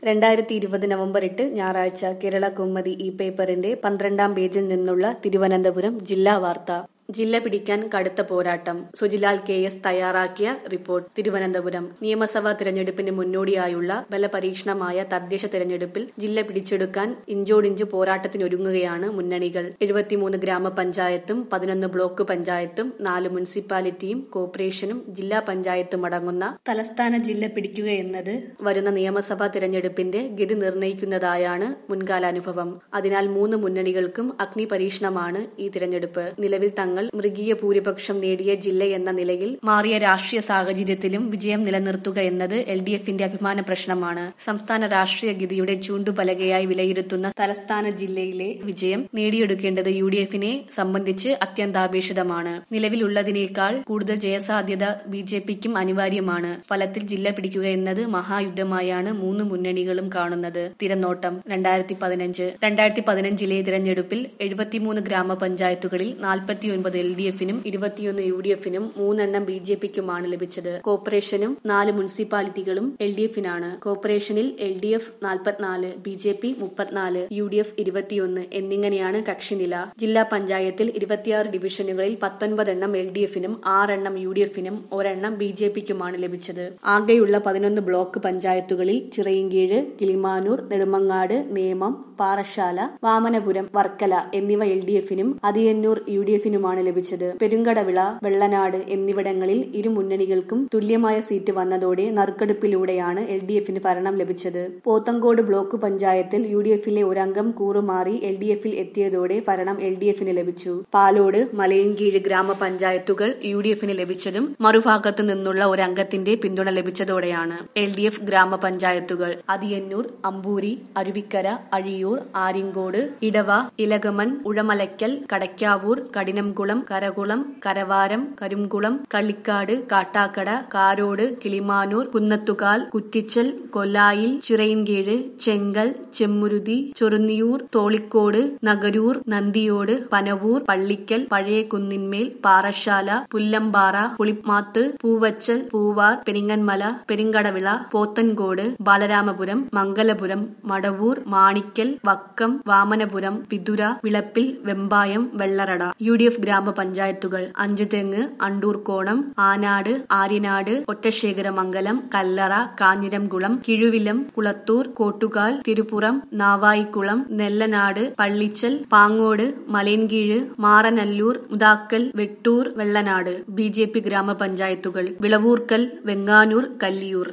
രണ്ടായിരത്തി ഇരുപത് നവംബർ എട്ട് ഞായറാഴ്ച കേരള കൗമുദി ഈ പേപ്പറിന്റെ പന്ത്രണ്ടാം പേജിൽ നിന്നുള്ള തിരുവനന്തപുരം ജില്ലാ വാർത്ത ജില്ല പിടിക്കാൻ കടുത്ത പോരാട്ടം സുജിലാൽ കെ എസ് തയ്യാറാക്കിയ റിപ്പോർട്ട് തിരുവനന്തപുരം നിയമസഭാ തിരഞ്ഞെടുപ്പിന് മുന്നോടിയായുള്ള ബലപരീക്ഷണമായ തദ്ദേശ തിരഞ്ഞെടുപ്പിൽ ജില്ല പിടിച്ചെടുക്കാൻ ഇഞ്ചോടിഞ്ച് പോരാട്ടത്തിനൊരുങ്ങുകയാണ് മുന്നണികൾ എഴുപത്തിമൂന്ന് ഗ്രാമപഞ്ചായത്തും പതിനൊന്ന് ബ്ലോക്ക് പഞ്ചായത്തും നാല് മുനിസിപ്പാലിറ്റിയും കോർപ്പറേഷനും ജില്ലാ പഞ്ചായത്തും അടങ്ങുന്ന തലസ്ഥാന ജില്ല പിടിക്കുകയെന്നത് വരുന്ന നിയമസഭാ തിരഞ്ഞെടുപ്പിന്റെ ഗതി നിർണ്ണയിക്കുന്നതായാണ് മുൻകാലാനുഭവം അതിനാൽ മൂന്ന് മുന്നണികൾക്കും അഗ്നി പരീക്ഷണമാണ് ഈ തിരഞ്ഞെടുപ്പ് നിലവിൽ തങ്ങൾ മൃഗീയ ഭൂരിപക്ഷം നേടിയ ജില്ല എന്ന നിലയിൽ മാറിയ രാഷ്ട്രീയ സാഹചര്യത്തിലും വിജയം നിലനിർത്തുക എന്നത് എൽ ഡി എഫിന്റെ അഭിമാന പ്രശ്നമാണ് സംസ്ഥാന രാഷ്ട്രീയ ഗതിയുടെ ചൂണ്ടുപലകയായി വിലയിരുത്തുന്ന തലസ്ഥാന ജില്ലയിലെ വിജയം നേടിയെടുക്കേണ്ടത് യു ഡി എഫിനെ സംബന്ധിച്ച് അത്യന്താപേക്ഷിതമാണ് നിലവിലുള്ളതിനേക്കാൾ കൂടുതൽ ജയസാധ്യത ബി ജെ പിക്കും അനിവാര്യമാണ് ഫലത്തിൽ ജില്ല പിടിക്കുക എന്നത് മഹായുദ്ധമായാണ് മൂന്ന് മുന്നണികളും കാണുന്നത് തിരനോട്ടം രണ്ടായിരത്തി പതിനഞ്ച് രണ്ടായിരത്തി പതിനഞ്ചിലെ തിരഞ്ഞെടുപ്പിൽ എഴുപത്തിമൂന്ന് ഗ്രാമപഞ്ചായത്തുകളിൽ നാൽപ്പത്തിയൊൻപത് എൽ ഡി എഫിനും ഇരുപത്തിയൊന്ന് യു ഡി എഫിനും മൂന്നെണ്ണം ബി ജെ പിക്കുമാണ് ലഭിച്ചത് കോർപ്പറേഷനും നാല് മുനിസിപ്പാലിറ്റികളും എൽ ഡി എഫിനാണ് കോർപ്പറേഷനിൽ എൽ ഡി എഫ് നാൽപ്പത്തിനാല് ബി ജെ പി മുപ്പത്തിനാല് യു ഡി എഫ് ഇരുപത്തിയൊന്ന് എന്നിങ്ങനെയാണ് കക്ഷിനില ജില്ലാ പഞ്ചായത്തിൽ ഇരുപത്തിയാറ് ഡിവിഷനുകളിൽ പത്തൊൻപതെണ്ണം എൽ ഡി എഫിനും ആറെണ്ണം യു ഡി എഫിനും ഒരെണ്ണം ബി ജെ പിക്കുമാണ് ലഭിച്ചത് ആകെയുള്ള പതിനൊന്ന് ബ്ലോക്ക് പഞ്ചായത്തുകളിൽ ചിറയിൻകീഴ് കിളിമാനൂർ നെടുമങ്ങാട് നേമം പാറശാല വാമനപുരം വർക്കല എന്നിവ എൽ ഡി എഫിനും അതിയന്നൂർ യു ഡി എഫിനുമാണ് ലഭിച്ചത് പെരുങ്കടവിള വെള്ളനാട് എന്നിവിടങ്ങളിൽ ഇരു മുന്നണികൾക്കും തുല്യമായ സീറ്റ് വന്നതോടെ നറുക്കെടുപ്പിലൂടെയാണ് എൽ ഡി എഫിന് ഭരണം ലഭിച്ചത് പോത്തങ്കോട് ബ്ലോക്ക് പഞ്ചായത്തിൽ യു ഡി എഫിലെ ഒരംഗം കൂറുമാറി എൽ ഡി എഫിൽ എത്തിയതോടെ ഭരണം എൽ ഡി എഫിന് ലഭിച്ചു പാലോട് മലയൻകീഴ് ഗ്രാമപഞ്ചായത്തുകൾ യു ഡി എഫിന് ലഭിച്ചതും മറുഭാഗത്തു നിന്നുള്ള ഒരംഗത്തിന്റെ പിന്തുണ ലഭിച്ചതോടെയാണ് എൽ ഡി എഫ് ഗ്രാമപഞ്ചായത്തുകൾ Athiyannoor Amboori Aruvikkara Azhiyoor Aryancode Edava Elakamon Uzhamalakkal Kadakkavoor Kadinamkulam Karakulam Karavaram Karumkulam Kallikkad Kattakada Karode Kilimanoor Kunnathukal Kuttichal Kollayil Chirayinkeezhu Chenkal Chemmaruthy Cherunniyoor Tholicode Nagaroor Nandiyode Panavoor Pallickal Pazhaya Kunnummel Parassala Pullampara Pulimath Poovachal Poovar Peringammala Perumkadavila Pothencode Balaramapuram Mangalapuram Madavoor Manickal Vakkom Vamanapuram Pithura Vilappil Vembayam Vellarada U D F ഗ്രാമപഞ്ചായത്തുകൾ Anchuthengu Andoorkonam Anad Aryanad Ottasekharamangalam Kallara Kanjiramkulam Kizhuvilam Kulathoor Kottukal Thiruppuram Navaikulam Nellanad Pallichal Pangode Malayinkeezhu Maranalloor Muthakkal Vettoor Vellanad B J P ഗ്രാമപഞ്ചായത്തുകൾ വിളവൂർക്കൽ വെങ്ങാനൂർ കല്ലിയൂർ